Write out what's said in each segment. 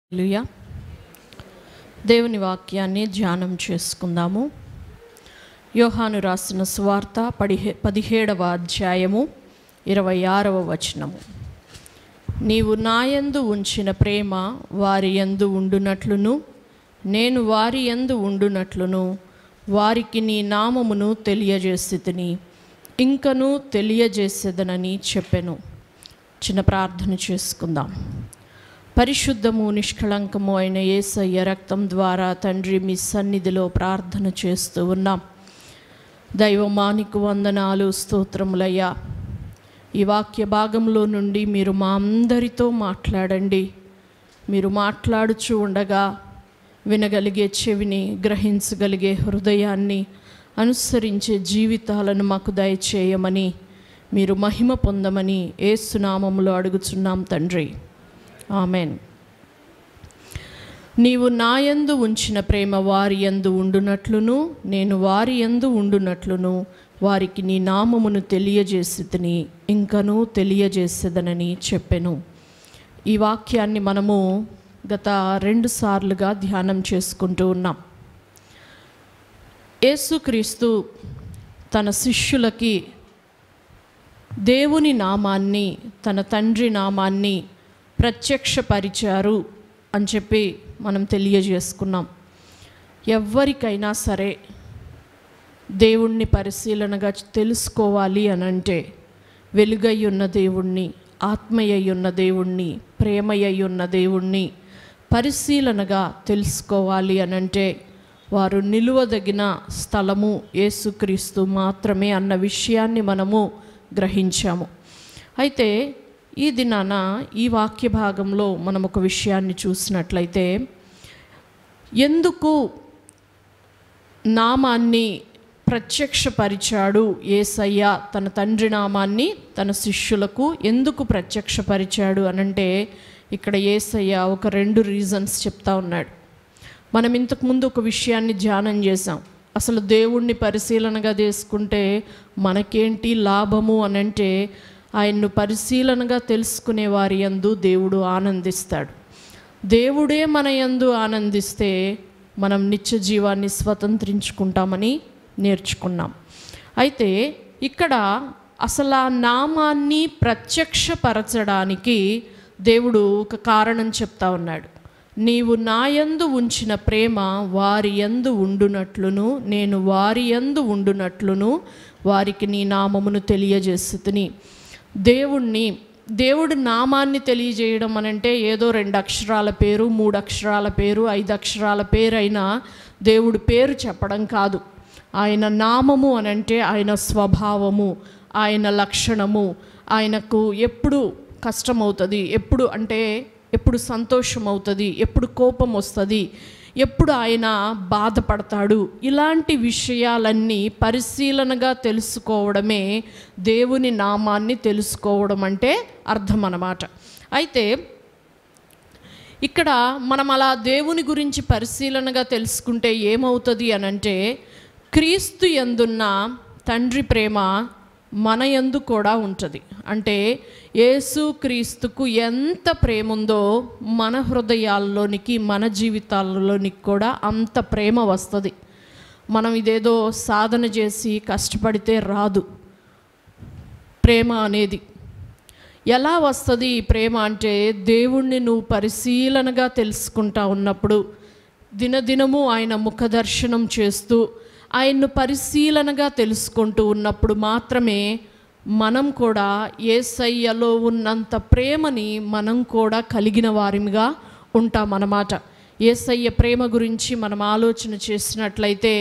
హల్లెలూయా దేవుని వాక్యాన్ని ధ్యానం చేసుకుందాము యోహాను రాసిన స్వార్త పదిహే పదిహేడవ అధ్యాయము ఇరవై ఆరవ వచనము నీవు నాయందు ఉంచిన ప్రేమ వారి యందు ఉండునట్లును నేను వారి యందు ఉండునట్లును వారికి నీ నామమును తెలియజేసితిని ఇంకను తెలియజేసేదనని చెప్పెను చిన్న ప్రార్థన చేసుకుందాం పరిశుద్ధము నిష్కళంకము అయిన యేసయ్య రక్తం ద్వారా తండ్రి మీ సన్నిధిలో ప్రార్థన చేస్తూ ఉన్నాం దైవమానికి వందనాలు స్తోత్రములయ్యా ఈ వాక్య భాగంలో నుండి మీరు మా అందరితో మాట్లాడండి మీరు మాట్లాడుచూ ఉండగా వినగలిగే చెవిని గ్రహించగలిగే హృదయాన్ని అనుసరించే జీవితాలను మాకు దయచేయమని మీరు మహిమ పొందమని ఏసునామములో అడుగుచున్నాం తండ్రి ఆమెన్ నీవు నాయందు ఉంచిన ప్రేమ వారి యందు ఉండునట్లును నేను వారి యందు ఉండునట్లును వారికి నీ నామమును తెలియజేసి తిని ఇంకనూ తెలియజేసేదనని చెప్పెను ఈ వాక్యాన్ని మనము గత రెండు సార్లుగా ధ్యానం చేసుకుంటూ ఉన్నాం యేసుక్రీస్తు తన శిష్యులకి దేవుని నామాన్ని తన తండ్రి నామాన్ని ప్రత్యక్షపరిచారు అని చెప్పి మనం తెలియజేసుకున్నాం ఎవరికైనా సరే దేవుణ్ణి పరిశీలనగా తెలుసుకోవాలి అని అంటే వెలుగై ఉన్న దేవుణ్ణి ఆత్మయ్య ఉన్న దేవుణ్ణి ప్రేమయ్య ఉన్న దేవుణ్ణి పరిశీలనగా తెలుసుకోవాలి అని అంటే వారు నిలువదగిన స్థలము యేసుక్రీస్తు మాత్రమే అన్న విషయాన్ని మనము గ్రహించాము అయితే ఈ దినాన ఈ వాక్య భాగంలో మనం ఒక విషయాన్ని చూసినట్లయితే ఎందుకు నామాన్ని ప్రత్యక్షపరిచాడు ఏసయ్య తన తండ్రి నామాన్ని తన శిష్యులకు ఎందుకు ప్రత్యక్షపరిచాడు అనంటే ఇక్కడ ఏసయ్య ఒక రెండు రీజన్స్ చెప్తా ఉన్నాడు మనం ఇంతకుముందు ఒక విషయాన్ని ధ్యానం చేసాం అసలు దేవుణ్ణి పరిశీలనగా తీసుకుంటే మనకేంటి లాభము అనంటే ఆయన్ను పరిశీలనగా తెలుసుకునే వారి యందు దేవుడు ఆనందిస్తాడు దేవుడే మన యందు ఆనందిస్తే మనం నిత్య జీవాన్ని స్వతంత్రించుకుంటామని నేర్చుకున్నాం అయితే ఇక్కడ అసలు ఆ నామాన్ని ప్రత్యక్షపరచడానికి దేవుడు ఒక కారణం చెప్తా ఉన్నాడు నీవు నాయందు ఉంచిన ప్రేమ వారి యందు ఉండునట్లును నేను వారి యందు ఉండునట్లును వారికి నీ నామమును తెలియజేస్తుని దేవుణ్ణి దేవుడి నామాన్ని తెలియజేయడం అనంటే ఏదో రెండు అక్షరాల పేరు మూడు అక్షరాల పేరు ఐదు అక్షరాల పేరు అయినా దేవుడి పేరు చెప్పడం కాదు ఆయన నామము అనంటే ఆయన స్వభావము ఆయన లక్షణము ఆయనకు ఎప్పుడు కష్టమవుతుంది ఎప్పుడు అంటే ఎప్పుడు సంతోషం అవుతుంది ఎప్పుడు కోపం వస్తుంది ఎప్పుడు ఆయన బాధపడతాడు ఇలాంటి విషయాలన్నీ పరిశీలనగా తెలుసుకోవడమే దేవుని నామాన్ని తెలుసుకోవడం అంటే అర్థం అన్నమాట అయితే ఇక్కడ మనం అలా దేవుని గురించి పరిశీలనగా తెలుసుకుంటే ఏమవుతుంది అనంటే క్రీస్తు ఎందున్న తండ్రి ప్రేమ మన యందు కూడా ఉంటుంది అంటే యేసు క్రీస్తుకు ఎంత ప్రేమ ఉందో మన హృదయాల్లోనికి మన జీవితాల్లోనికి కూడా అంత ప్రేమ వస్తుంది మనం ఇదేదో సాధన చేసి కష్టపడితే రాదు ప్రేమ అనేది ఎలా వస్తుంది ఈ ప్రేమ అంటే దేవుణ్ణి నువ్వు పరిశీలనగా తెలుసుకుంటా ఉన్నప్పుడు దినదినము ఆయన ముఖ దర్శనం చేస్తూ ఆయన్ను పరిశీలనగా తెలుసుకుంటూ ఉన్నప్పుడు మాత్రమే మనం కూడా ఏసయ్యలో ఉన్నంత ప్రేమని మనం కూడా కలిగిన వారిగా ఉంటామన్నమాట ఏసయ్య ప్రేమ గురించి మనం ఆలోచన చేసినట్లయితే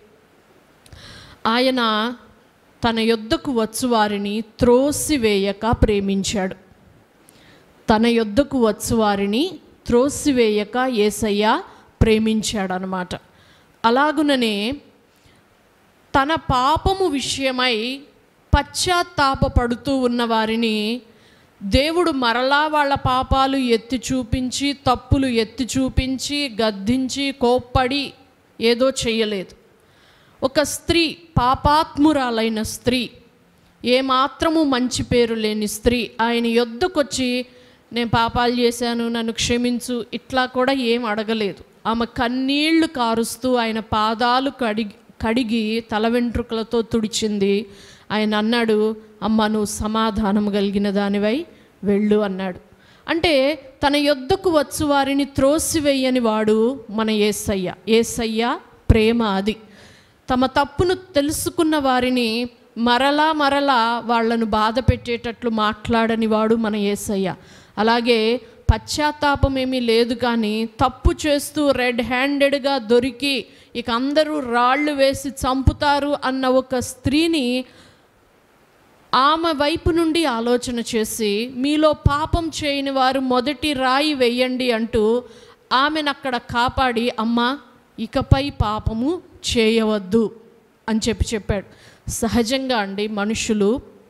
ఆయన తన యొద్దకు వచ్చు వారిని త్రోసివేయక ప్రేమించాడు తన యొద్దకు వచ్చు వారిని త్రోసివేయక ఏసయ్య ప్రేమించాడనమాట అలాగుననే తన పాపము విషయమై పశ్చాత్తాపపడుతూ ఉన్న వారిని దేవుడు మరలా వాళ్ళ పాపాలు ఎత్తి చూపించి తప్పులు ఎత్తి చూపించి గద్దించి కోప్పడి ఏదో చెయ్యలేదు ఒక స్త్రీ పాపాత్మురాలైన స్త్రీ ఏమాత్రము మంచి పేరు లేని స్త్రీ ఆయన యొద్దకొచ్చి నేను పాపాలు చేశాను నన్ను క్షమించు ఇట్లా కూడా ఏం అడగలేదు ఆమె కన్నీళ్లు కారుస్తూ ఆయన పాదాలు కడిగి కడిగి తల వెంట్రుకలతో తుడిచింది ఆయన అన్నాడు అమ్మ నువ్వు సమాధానం కలిగిన దానివై వెళ్ళు అన్నాడు అంటే తన యొద్దకు వచ్చు వారిని త్రోసివేయని వాడు మన ఏసయ్య ఏసయ్య ప్రేమ అది తమ తప్పును తెలుసుకున్న వారిని మరలా మరలా వాళ్ళను బాధ పెట్టేటట్లు మాట్లాడని వాడు మన ఏసయ్య అలాగే పశ్చాత్తాపం ఏమీ లేదు కానీ తప్పు చేస్తూ రెడ్ హ్యాండెడ్గా దొరికి ఇక అందరూ రాళ్ళు వేసి చంపుతారు అన్న ఒక స్త్రీని ఆమె వైపు నుండి ఆలోచన చేసి మీలో పాపం చేయని వారు మొదటి రాయి వెయ్యండి అంటూ ఆమెను అక్కడ కాపాడి అమ్మ ఇకపై పాపము చేయవద్దు అని చెప్పి చెప్పాడు సహజంగా అండి మనుషులు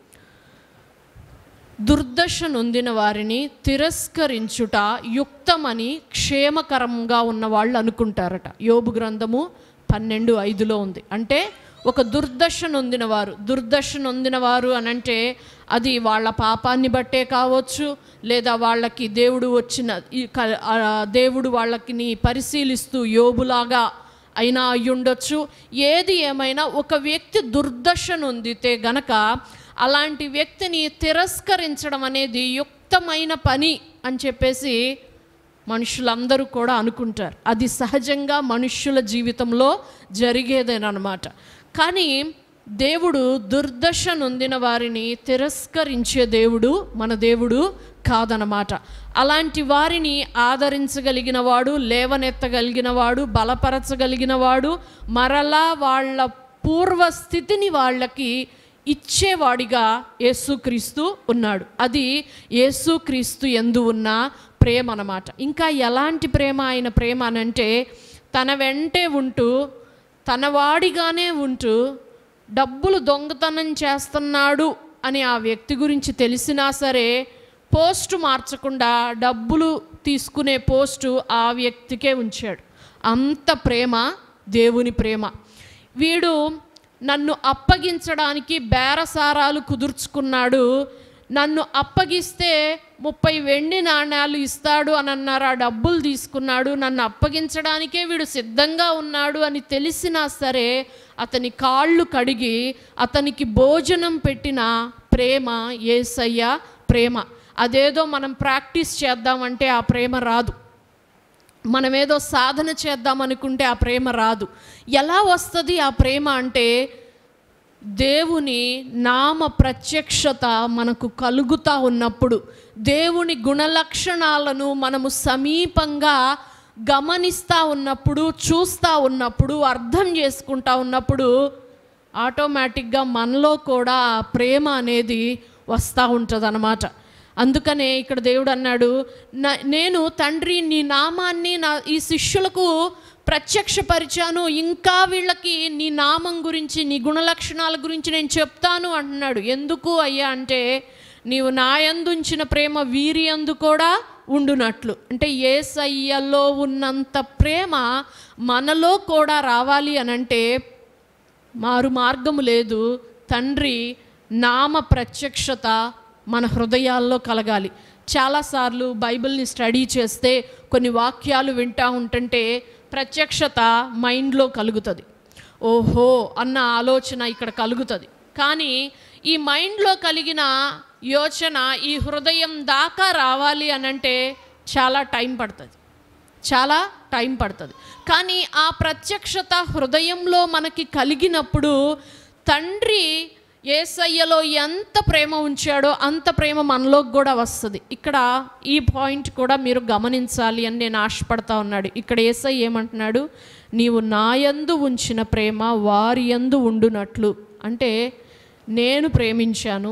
దుర్దశ నొందిన వారిని తిరస్కరించుట యుక్తమని క్షేమకరంగా ఉన్న వాళ్ళు అనుకుంటారట యోబు గ్రంథము పన్నెండు ఐదులో ఉంది అంటే ఒక దుర్దశ నొందిన వారు దుర్దశ నొందిన వారు అని అంటే అది వాళ్ళ పాపాన్ని బట్టే కావచ్చు లేదా వాళ్ళకి దేవుడు వచ్చిన ఈ క- ఆ దేవుడు వాళ్ళకి పరిశీలిస్తూ యోబులాగా అయినా అయ్యుండొచ్చు ఏది ఏమైనా ఒక వ్యక్తి దుర్దశ నొందితే గనక అలాంటి వ్యక్తిని తిరస్కరించడం అనేది యుక్తమైన పని అని చెప్పేసి మనుషులందరూ కూడా అనుకుంటారు అది సహజంగా మనుష్యుల జీవితంలో జరిగేదేనమాట కానీ దేవుడు దుర్దశ నొందిన వారిని తిరస్కరించే దేవుడు మన దేవుడు కాదనమాట అలాంటి వారిని ఆదరించగలిగిన వాడు లేవనెత్తగలిగిన వాడు బలపరచగలిగిన వాడు మరలా వాళ్ళ పూర్వస్థితిని వాళ్ళకి ఇచ్చేవాడిగా యేసుక్రీస్తు ఉన్నాడు అది యేసుక్రీస్తు ఎందు ఉన్న ప్రేమ అన్నమాట ఇంకా ఎలాంటి ప్రేమ ఆయన ప్రేమ అనంటే తన వెంటే ఉంటూ తన వాడిగానే ఉంటూ డబ్బులు దొంగతనం చేస్తున్నాడు అని ఆ వ్యక్తి గురించి తెలిసినా సరే పోస్ట్ మార్చకుండా డబ్బులు తీసుకునే పోస్టు ఆ వ్యక్తికే ఉంచాడు అంత ప్రేమ దేవుని ప్రేమ వీడు నన్ను అప్పగించడానికి బేరసారాలు కుదుర్చుకున్నాడు నన్ను అప్పగిస్తే ముప్పై వెండి నాణ్యాలు ఇస్తాడు అని అన్నారు ఆ డబ్బులు తీసుకున్నాడు నన్ను అప్పగించడానికే వీడు సిద్ధంగా ఉన్నాడు అని తెలిసినా సరే అతని కాళ్ళు కడిగి అతనికి భోజనం పెట్టిన ప్రేమ ఏసయ్య ప్రేమ అదేదో మనం ప్రాక్టీస్ చేద్దామంటే ఆ ప్రేమ రాదు మనం ఏదో సాధన చేద్దాం అనుకుంటే ఆ ప్రేమ రాదు ఎలా వస్తుంది ఆ ప్రేమ అంటే దేవుని నామ ప్రత్యక్షత మనకు కలుగుతూ ఉన్నప్పుడు దేవుని గుణలక్షణాలను మనము సమీపంగా గమనిస్తూ ఉన్నప్పుడు చూస్తూ ఉన్నప్పుడు అర్థం చేసుకుంటా ఉన్నప్పుడు ఆటోమేటిక్గా మనలో కూడా ఆ ప్రేమ అనేది వస్తూ ఉంటుంది అందుకనే ఇక్కడ దేవుడు అన్నాడు "నా- నేను తండ్రి నీ నామాన్ని నా ఈ శిష్యులకు ప్రత్యక్షపరిచాను ఇంకా వీళ్ళకి నీ నామం గురించి నీ గుణలక్షణాల గురించి నేను చెప్తాను అంటున్నాడు ఎందుకు అయ్యా అంటే నీవు నాయందుంచిన ప్రేమ వీరి అందు కూడా ఉండునట్లు అంటే ఏసయ్యలో ఉన్నంత ప్రేమ మనలో కూడా రావాలి అనంటే మారు మార్గము లేదు తండ్రి నామ ప్రత్యక్షత మన హృదయాల్లో కలగాలి చాలాసార్లు బైబిల్ని స్టడీ చేస్తే కొన్ని వాక్యాలు వింటా ఉంటుంటే ప్రత్యక్షత మైండ్లో కలుగుతుంది ఓహో అన్న ఆలోచన ఇక్కడ కలుగుతుంది కానీ ఈ మైండ్లో కలిగిన యోచన ఈ హృదయం దాకా రావాలి అనంటే చాలా టైం పడుతుంది చాలా టైం పడుతుంది కానీ ఆ ప్రత్యక్షత హృదయంలో మనకి కలిగినప్పుడు తండ్రి ఏసయ్యలో ఎంత ప్రేమ ఉంచాడో అంత ప్రేమ మనలోకి కూడా వస్తుంది ఇక్కడ ఈ పాయింట్ కూడా మీరు గమనించాలి అని నేను ఆశపడతా ఉన్నాడు ఇక్కడ ఏసై ఏమంటున్నాడు నీవు నాయందు ఉంచిన ప్రేమ వారి యందు ఉండునట్లు అంటే నేను ప్రేమించాను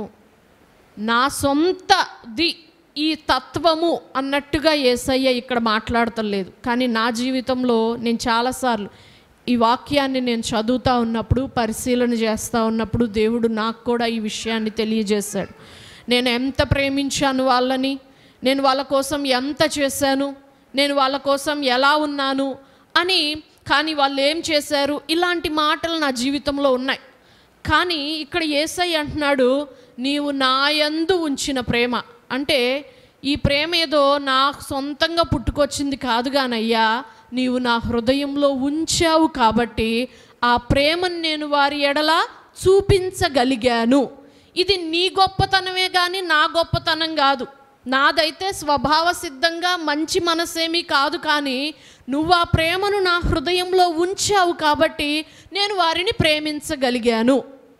నా సొంతది ఈ తత్వము అన్నట్టుగా ఏసయ్య ఇక్కడ మాట్లాడతలేదు కానీ నా జీవితంలో నేను చాలాసార్లు ఈ వాక్యాన్ని నేను చదువుతా ఉన్నప్పుడు పరిశీలన చేస్తూ ఉన్నప్పుడు దేవుడు నాకు కూడా ఈ విషయాన్ని తెలియజేశాడు నేను ఎంత ప్రేమించాను వాళ్ళని నేను వాళ్ళ కోసం ఎంత చేశాను నేను వాళ్ళ కోసం ఎలా ఉన్నాను అని కానీ వాళ్ళు ఏం చేశారు ఇలాంటి మాటలు నా జీవితంలో ఉన్నాయి కానీ ఇక్కడ ఏసై అంటున్నాడు నీవు నాయందు ఉంచిన ప్రేమ అంటే ఈ ప్రేమ ఏదో నా సొంతంగా పుట్టుకొచ్చింది కాదు కానయ్యా నీవు నా హృదయంలో ఉంచావు కాబట్టి ఆ ప్రేమను నేను వారి ఎడల చూపించగలిగాను ఇది నీ గొప్పతనమే కానీ నా గొప్పతనం కాదు నాదైతే స్వభావ సిద్ధంగా మంచి మనసేమీ కాదు కానీ నువ్వు ఆ ప్రేమను నా హృదయంలో ఉంచావు కాబట్టి నేను వారిని ప్రేమించగలిగాను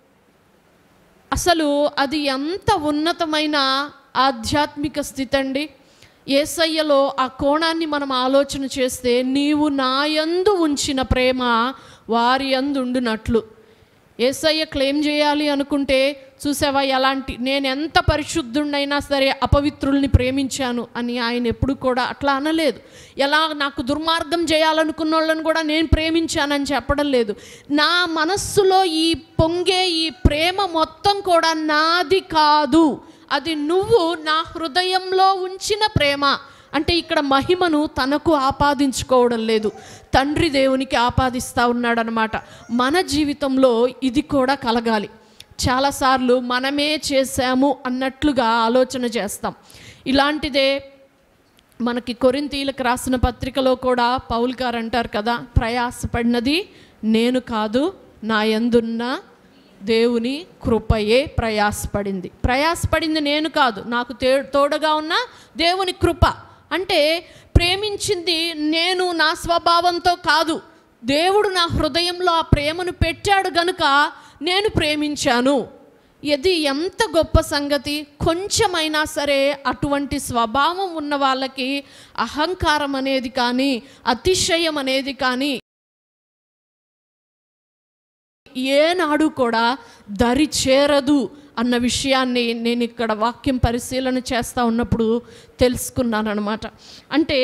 అసలు అది ఎంత ఉన్నతమైన ఆధ్యాత్మిక స్థితి అండి ఏసయ్యలో ఆ కోణాన్ని మనం ఆలోచన చేస్తే నీవు నా యందు ఉంచిన ప్రేమ వారి యందు ఉండునట్లు ఏసయ్య క్లెయిమ్ చేయాలి అనుకుంటే చూసావా ఎలాంటి నేను ఎంత పరిశుద్ధుడినైనా సరే అపవిత్రుల్ని ప్రేమించాను అని ఆయన ఎప్పుడు కూడా అట్లా అనలేదు ఎలా నాకు దుర్మార్గం చేయాలనుకున్న వాళ్ళని కూడా నేను ప్రేమించానని చెప్పడం లేదు నా మనస్సులో ఈ పొంగే ఈ ప్రేమ మొత్తం కూడా నాది కాదు అది నువ్వు నా హృదయంలో ఉంచిన ప్రేమ అంటే ఇక్కడ మహిమను తనకు ఆపాదించుకోవడం లేదు తండ్రి దేవునికి ఆపాదిస్తూ ఉన్నాడనమాట మన జీవితంలో ఇది కూడా కలగాలి చాలాసార్లు మనమే చేశాము అన్నట్లుగా ఆలోచన చేస్తాం ఇలాంటిదే మనకి కొరింతీలకు రాసిన పత్రికలో కూడా పౌల్ గారు అంటారు కదా ప్రయాసపడినది నేను కాదు నా యందున్న దేవుని కృపయే ప్రయాసపడింది ప్రయాసపడింది నేను కాదు నాకు తే తోడుగా ఉన్న దేవుని కృప అంటే ప్రేమించింది నేను నా స్వభావంతో కాదు దేవుడు నా హృదయంలో ఆ ప్రేమను పెట్టాడు గనుక నేను ప్రేమించాను ఇది ఎంత గొప్ప సంగతి కొంచెమైనా సరే అటువంటి స్వభావం ఉన్న వాళ్ళకి అహంకారం అనేది కానీ అతిశయం అనేది కానీ ఏనాడు కూడా దరి చేరదు అన్న విషయాన్ని నేను ఇక్కడ వాక్యం పరిశీలన చేస్తూ ఉన్నప్పుడు తెలుసుకున్నాను అనమాట అంటే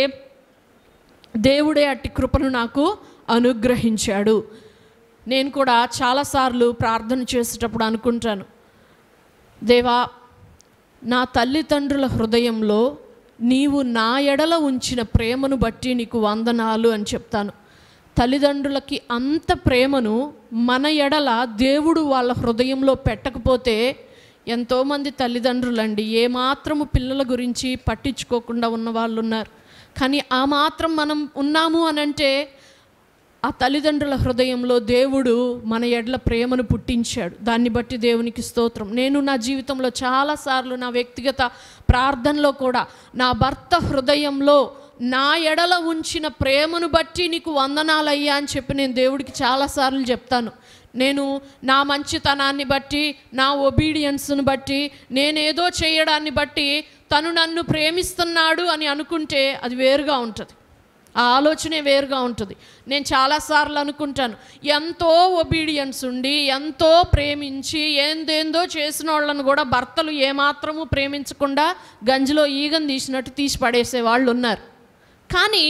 దేవుడే అట్టి కృపను నాకు అనుగ్రహించాడు నేను కూడా చాలాసార్లు ప్రార్థన చేసేటప్పుడు అనుకుంటాను దేవా నా తల్లిదండ్రుల హృదయంలో నీవు నా ఎడల ఉంచిన ప్రేమను బట్టి నీకు వందనాలు అని చెప్తాను తల్లిదండ్రులకి అంత ప్రేమను మన ఎడల దేవుడు వాళ్ళ హృదయంలో పెట్టకపోతే ఎంతోమంది తల్లిదండ్రులండి ఏమాత్రము పిల్లల గురించి పట్టించుకోకుండా ఉన్న వాళ్ళు ఉన్నారు కానీ ఆ మాత్రం మనం ఉన్నాము అనంటే ఆ తల్లిదండ్రుల హృదయంలో దేవుడు మన ఎడ్ల ప్రేమను పుట్టించాడు దాన్ని బట్టి దేవునికి స్తోత్రం నేను నా జీవితంలో చాలాసార్లు నా వ్యక్తిగత ప్రార్థనలో కూడా నా భర్త హృదయంలో నా ఎడల ఉంచిన ప్రేమను బట్టి నీకు వందనాలయ్యా అని చెప్పి నేను దేవుడికి చాలాసార్లు చెప్తాను నేను నా మంచితనాన్ని బట్టి నా ఒబీడియన్స్ను బట్టి నేనేదో చేయడాన్ని బట్టి తను నన్ను ప్రేమిస్తున్నాడు అని అనుకుంటే అది వేరుగా ఉంటుంది ఆ ఆలోచనే వేరుగా ఉంటుంది నేను చాలాసార్లు అనుకుంటాను ఎంతో ఒబీడియన్స్ ఉండి ఎంతో ప్రేమించి ఏందేందో చేసిన వాళ్ళను కూడా భర్తలు ఏమాత్రము ప్రేమించకుండా గంజిలో ఈగను తీసినట్టు తీసి పడేసే వాళ్ళు ఉన్నారు కానీ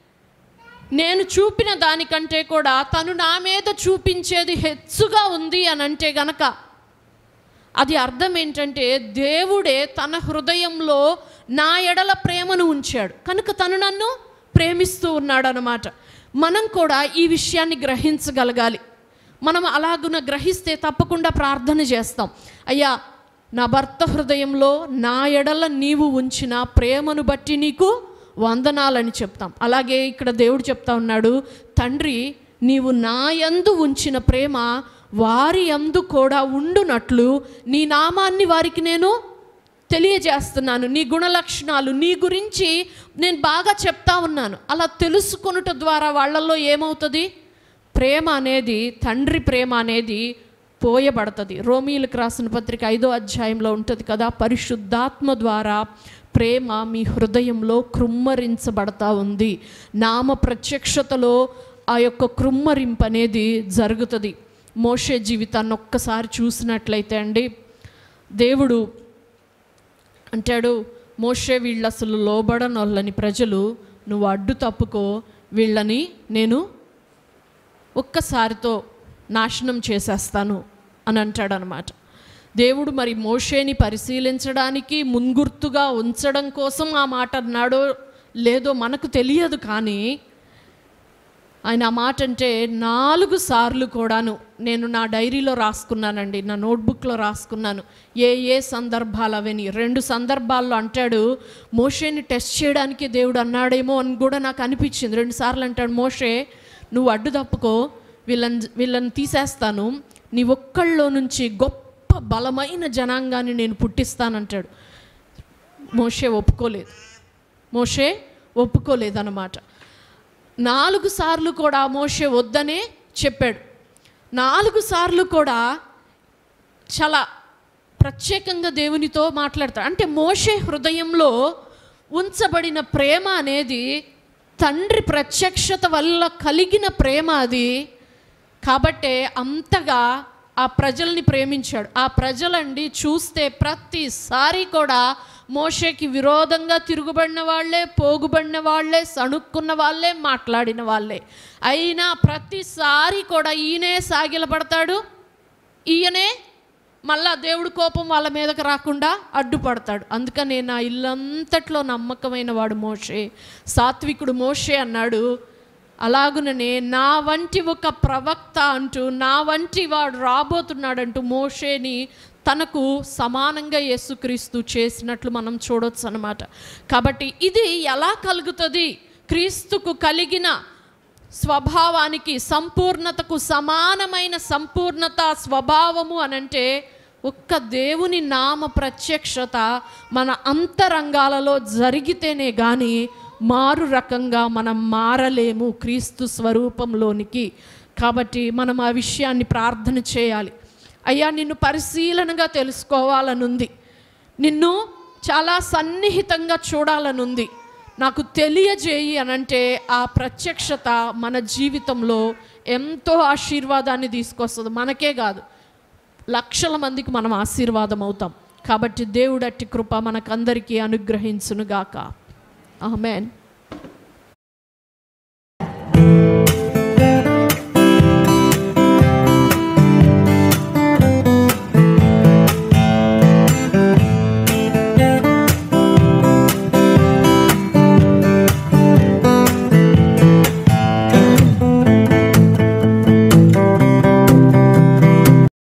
నేను చూపిన దానికంటే కూడా తను నా మీద చూపించేది హెచ్చుగా ఉంది అని అంటే గనక అది అర్థం ఏంటంటే దేవుడే తన హృదయంలో నా ఎడల ప్రేమను ఉంచాడు కనుక తను నన్ను ప్రేమిస్తూ ఉన్నాడు అనమాట మనం కూడా ఈ విషయాన్ని గ్రహించగలగాలి మనం అలాగున గ్రహిస్తే తప్పకుండా ప్రార్థన చేస్తాం అయ్యా నా భర్త హృదయంలో నా ఎడల నీవు ఉంచిన ప్రేమను బట్టి నీకు వందనాలని చెప్తాం అలాగే ఇక్కడ దేవుడు చెప్తా ఉన్నాడు తండ్రి నీవు నా యందు ఉంచిన ప్రేమ వారి యందు కూడా ఉండునట్లు నీ నామాన్ని వారికి నేను తెలియజేస్తున్నాను నీ గుణలక్షణాలు నీ గురించి నేను బాగా చెప్తా ఉన్నాను అలా తెలుసుకొనుట ద్వారా వాళ్ళల్లో ఏమవుతుంది ప్రేమ అనేది తండ్రి ప్రేమ అనేది పోయబడుతుంది రోమీలకు రాసిన పత్రిక ఐదో అధ్యాయంలో ఉంటుంది కదా పరిశుద్ధాత్మ ద్వారా ప్రేమ మీ హృదయంలో కృమ్మరించబడతా ఉంది నామ ప్రత్యక్షతలో ఆ యొక్క కృమ్మరింపు అనేది జరుగుతుంది మోషే జీవితాన్ని ఒక్కసారి చూసినట్లయితే అండి దేవుడు అంటాడు మోషే వీళ్ళు అసలు లోబడనొల్లని ప్రజలు నువ్వు అడ్డు తప్పుకో వీళ్ళని నేను ఒక్కసారితో నాశనం చేసేస్తాను అని అంటాడనమాట దేవుడు మరి మోషేని పరిశీలించడానికి ముంగుర్తుగా ఉంచడం కోసం ఆ మాట అన్నాడో లేదో మనకు తెలియదు కానీ ఆయన ఆ మాట అంటే నాలుగు సార్లు కూడాను నేను నా డైరీలో రాసుకున్నానండి నా నోట్బుక్లో రాసుకున్నాను ఏ ఏ సందర్భాలు అవని రెండు సందర్భాల్లో అంటాడు మోషేని టెస్ట్ చేయడానికి దేవుడు అన్నాడేమో అని కూడా నాకు అనిపించింది రెండు సార్లు అంటాడు మోషే నువ్వు అడ్డు తప్పుకో వీళ్ళని వీళ్ళని తీసేస్తాను నీ ఒక్కళ్ళలో నుంచి గొప్ప బలమైన జనాంగాన్ని నేను పుట్టిస్తానంటాడు మోషే ఒప్పుకోలేదు మోషే ఒప్పుకోలేదన్నమాట నాలుగు సార్లు కూడా మోషే వద్దనే చెప్పాడు నాలుగు సార్లు కూడా చాలా ప్రత్యేకంగా దేవునితో మాట్లాడతాడు అంటే మోషే హృదయంలో ఉంచబడిన ప్రేమ అనేది తండ్రి ప్రత్యక్షత వల్ల కలిగిన ప్రేమ అది కాబట్టే అంతగా ఆ ప్రజల్ని ప్రేమించాడు ఆ ప్రజలండి చూస్తే ప్రతిసారి కూడా మోషేకి విరోధంగా తిరుగుబడిన వాళ్ళే పోగుబడిన వాళ్ళే సణుక్కున్న వాళ్ళే మాట్లాడిన వాళ్ళే అయినా ప్రతిసారి కూడా ఈయనే సాగిలపడతాడు ఈయనే మళ్ళా దేవుడి కోపం వాళ్ళ మీదకి రాకుండా అడ్డుపడతాడు అందుకనే నా ఇల్లంతట్లో నమ్మకమైన వాడు మోషే సాత్వికుడు మోషే అన్నాడు అలాగుననే నా వంటి ఒక ప్రవక్త అంటూ నా వంటి వాడు రాబోతున్నాడంటూ మోషేని తనకు సమానంగా యేసుక్రీస్తు చేసినట్లు మనం చూడొచ్చు అనమాట కాబట్టి ఇది ఎలా కలుగుతుంది క్రీస్తుకు కలిగిన స్వభావానికి సంపూర్ణతకు సమానమైన సంపూర్ణత స్వభావము అనంటే ఒక్క దేవుని నామ ప్రత్యక్షత మన అంతరంగాలలో జరిగితేనే కానీ మారు రకంగా మనం మారలేము క్రీస్తు స్వరూపంలోనికి కాబట్టి మనం ఆ విషయాన్ని ప్రార్థన చేయాలి అయ్యా నిన్ను పరిశీలనగా తెలుసుకోవాలనుంది నిన్ను చాలా సన్నిహితంగా చూడాలనుంది నాకు తెలియజేయి అనంటే ఆ ప్రత్యక్షత మన జీవితంలో ఎంతో ఆశీర్వాదాన్ని తీసుకొస్తుంది మనకే కాదు లక్షల మందికి మనం ఆశీర్వాదం అవుతాం కాబట్టి దేవుడట్టి కృప మనకందరికీ అనుగ్రహించునుగాక ఆమెన్